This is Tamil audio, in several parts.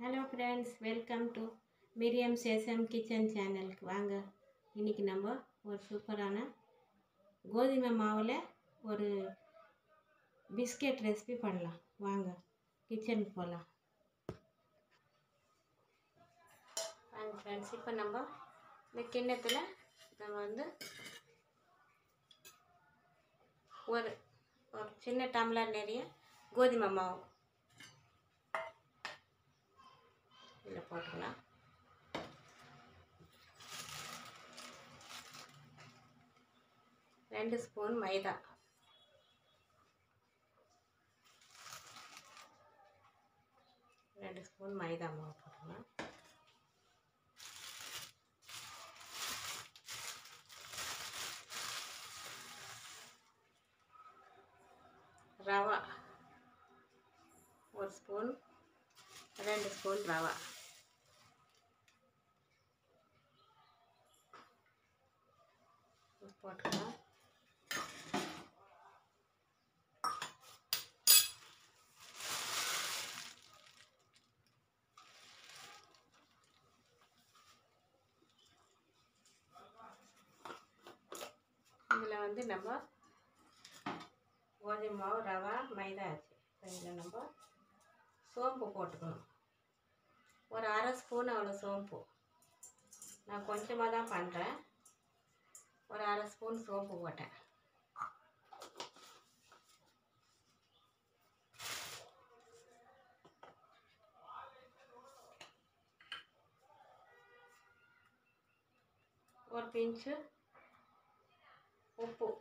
Hello friends welcome to Miriam சேசம் கிச்சன் சேனலுக்கு வாங்க இன்றைக்கி நம்ம ஒரு சூப்பரான கோதுமை மாவில் ஒரு பிஸ்கெட் ரெசிபி பண்ணலாம் வாங்க கிச்சனுக்கு போகலாம் வாங்க ஃப்ரெண்ட்ஸ் இப்போ நம்ம இந்த கிண்ணத்தில் நம்ம வந்து ஒரு ஒரு சின்ன டம்ளர் நிறைய கோதுமை மாவு இதில் போட்டுக்கலாம் ரெண்டு ஸ்பூன் மைதா ரெண்டு ஸ்பூன் மைதா மாவு போட்டுக்கலாம் ரவா ஒரு ஸ்பூன் ரெண்டு ஸ்பூன் ரவா போட்டுக்கலாம் இதில் வந்து நம்ம கோதுமை மாவு ரவா மைதா ஆச்சு இதில் நம்ம சோம்பு போட்டுக்கணும் ஒரு அரை ஸ்பூன் அவ்வளோ சோம்பு நான் கொஞ்சமாக தான் பண்ணுறேன் ஒரு அரை ஸ்பூன் சோப்பு போட்டேன் ஒரு பிஞ்சு உப்பு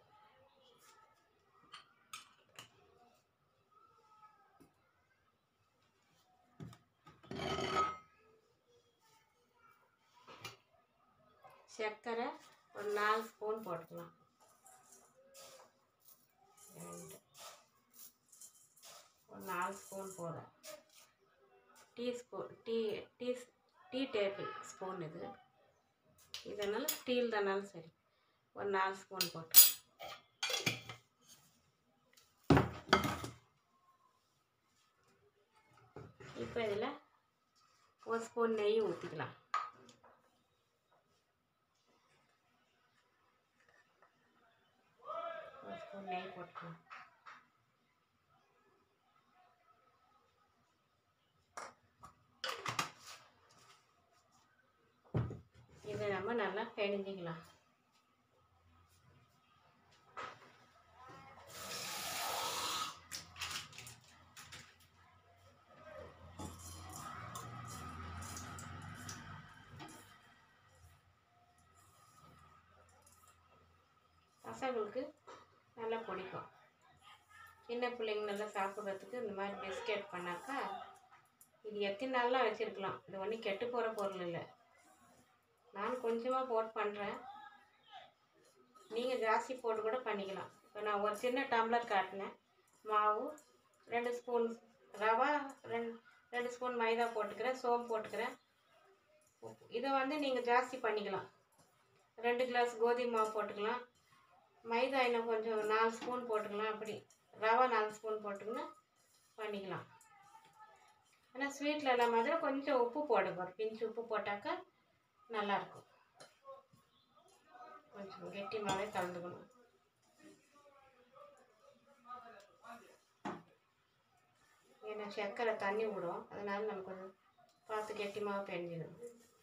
சர்க்கரை ஒரு நாலு ஸ்பூன் போட்டுக்கலாம் ரெண்டு ஒரு நாலு ஸ்பூன் போதும் teaspoon tea tea tea tablespoon இது இதனால் ஸ்டீல் தானாலும் சரி ஒரு நாலு ஸ்பூன் போட்டு இப்போ இதில் ஒரு ஸ்பூன் நெய் ஊற்றிக்கலாம் ஒரு ஸ்பூன் நெய் போட்டுக்கலாம் இதை நம்ம நல்லா பிணைஞ்சிக்கலாம் பசங்களுக்கு நல்லா பிடிக்கும் சின்ன பிள்ளைங்க நல்லா சாப்பிட்றதுக்கு இந்த மாதிரி பிஸ்கெட் பண்ணாக்கா இது எத்தனை நாள்லாம் வச்சுருக்கலாம் இது ஒன்றும் கெட்டு போகிற பொருள் இல்லை நான் கொஞ்சமாக போட்டு பண்ணுறேன் நீங்கள் ஜாஸ்தி போட்டு கூட பண்ணிக்கலாம் இப்போ நான் ஒரு சின்ன டம்ளர் காட்டினேன் மாவு ரெண்டு ஸ்பூன் ரவா ரெண்டு ரெண்டு ஸ்பூன் மைதா போட்டுக்கிறேன் சோம்பு போட்டுக்கிறேன் இதை வந்து நீங்கள் ஜாஸ்தி பண்ணிக்கலாம் ரெண்டு கிளாஸ் கோதுமை மாவு போட்டுக்கலாம் மைதா இன்னும் கொஞ்சம் நாலு ஸ்பூன் போட்டுக்கலாம் அப்படி ரவா நாலு ஸ்பூன் போட்டுக்கினா பண்ணிக்கலாம் ஆனால் ஸ்வீட்டில் எல்லாம் மாதிரி கொஞ்சம் உப்பு போடுங்க ஒரு பிஞ்சு உப்பு போட்டாக்கா நல்லாயிருக்கும் கொஞ்சம் கெட்டிமாவே கலந்துக்கணும் ஏன்னா சர்க்கரை தண்ணி விடும் அதனால நம்ம கொஞ்சம் பார்த்து கெட்டிமாவை பெஞ்சிடணும்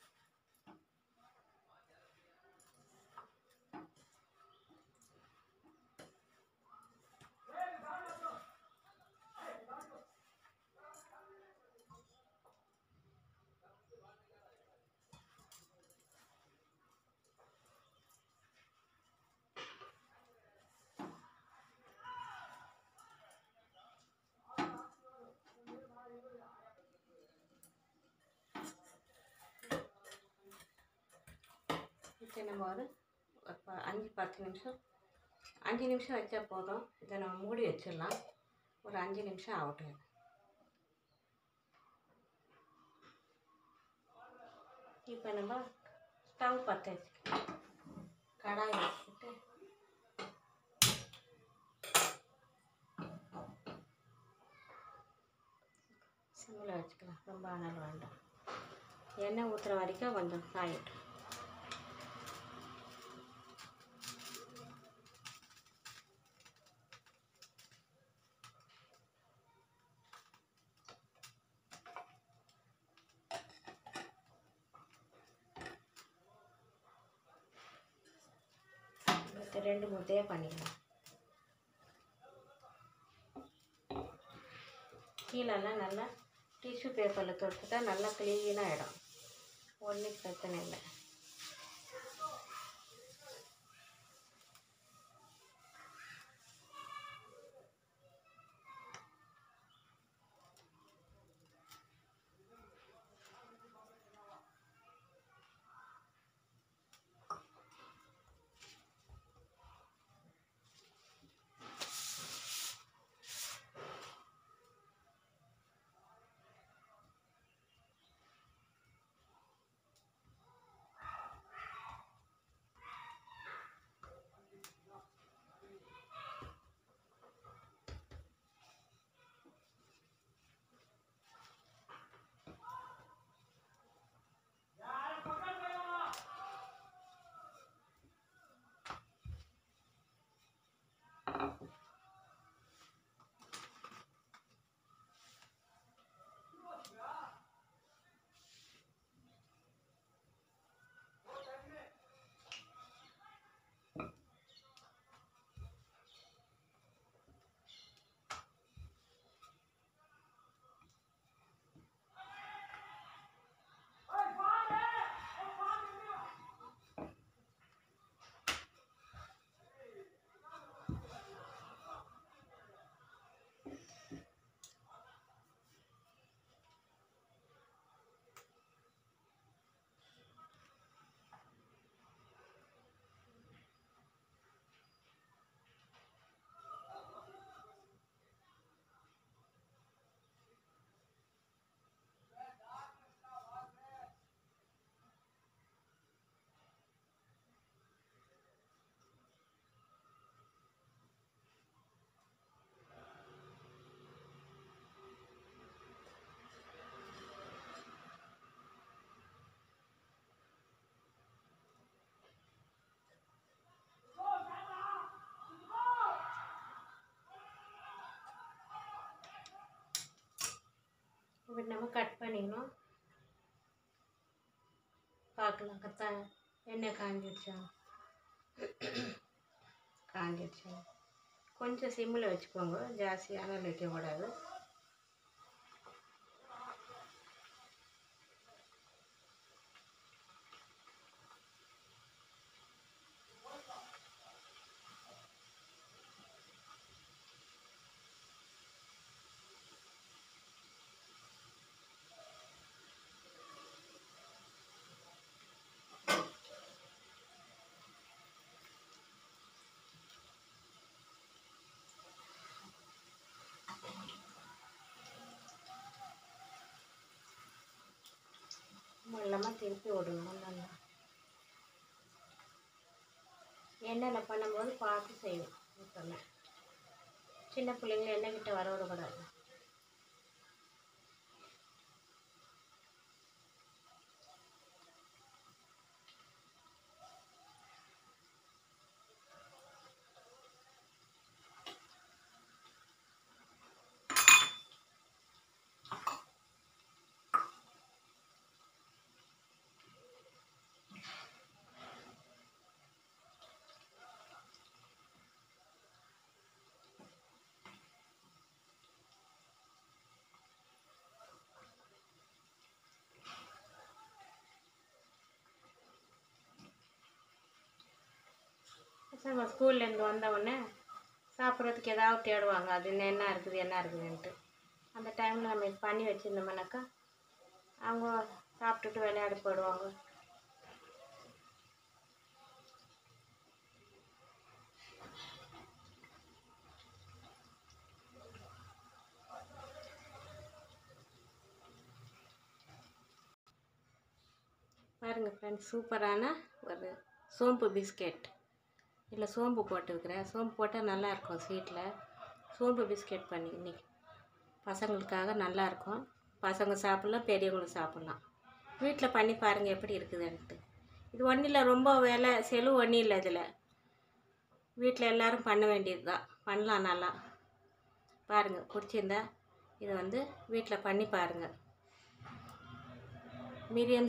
இப்போ நம்ம ஒரு ஒரு ப- அஞ்சு பத்து நிமிஷம் அஞ்சு நிமிஷம் வச்சா போதும் இதை நம்ம மூடி வச்சிடலாம் ஒரு அஞ்சு நிமிஷம் ஆகட்டும் இது. இப்போ நம்ம ஸ்டவ் பற்ற வச்சுக்கலாம் கடாய் வச்சுக்கிட்டு சிம்மில் வச்சுக்கலாம் ரொம்ப அனல் வேண்டாம் எண்ணெய் ஊற்றுற வரைக்கும் கொஞ்சம் காயட்டும் இது ரெண்டு முட்டையாக பண்ணிக்கலாம் கீழெல்லாம் நல்லா டிஷ்யூ பேப்பரில் தொட்டுட்டா நல்லா க்ளீனாக ஆகிடும் ஒன்றும் பிரச்சனை இல்லை இப்படி நம்ம கட் பண்ணிக்கணும் பார்க்கலாம் கத்தா எண்ணெய் காஞ்சிடுச்சா காஞ்சிடுச்சா கொஞ்சம் சிம்மில் வச்சுக்கோங்க ஜாஸ்தி அனல் வைக்கக்கூடாது மெல்லமாக திருப்பி விடணும் நல்லா எண்ணெயில் பண்ணும்போது பார்த்து செய்யணும் எப்பவுமே சின்ன பிள்ளைங்கள எண்ணெய் கிட்ட வர விடக்கூடாது பசங்க ஸ்கூல்லேருந்து வந்த உடனே சாப்பிட்றதுக்கு ஏதாவது தேடுவாங்க அது இன்னும் என்ன இருக்குது என்ன இருக்குதுன்ட்டு அந்த டைமில் நம்ம இது பண்ணி வச்சுருந்தோம்னாக்கா அவங்க சாப்பிட்டுட்டு விளையாட போயிடுவாங்க பாருங்கள் ஃப்ரெண்ட்ஸ் சூப்பரான ஒரு சோம்பு பிஸ்கெட் இதில் சோம்பு போட்டுருக்குறேன் சோம்பு போட்டால் நல்லாயிருக்கும் ஸ்வீட்டில் சோம்பு பிஸ்கெட் பண்ணி இன்னைக்கு பசங்களுக்காக நல்லாயிருக்கும் பசங்க சாப்பிட்லாம் பெரியவங்களும் சாப்பிட்லாம் வீட்டில் பண்ணி பாருங்கள் எப்படி இருக்குதுன்ட்டு இது ஒன்றும் இல்லை ரொம்ப விலை செலவு ஒன்றும் இல்லை இதில் வீட்டில் எல்லோரும் பண்ண வேண்டியது தான் பண்ணலாம் நல்லா பாருங்கள் பிடிச்சிருந்தா இதை வந்து வீட்டில் பண்ணி பாருங்கள் மீடியம்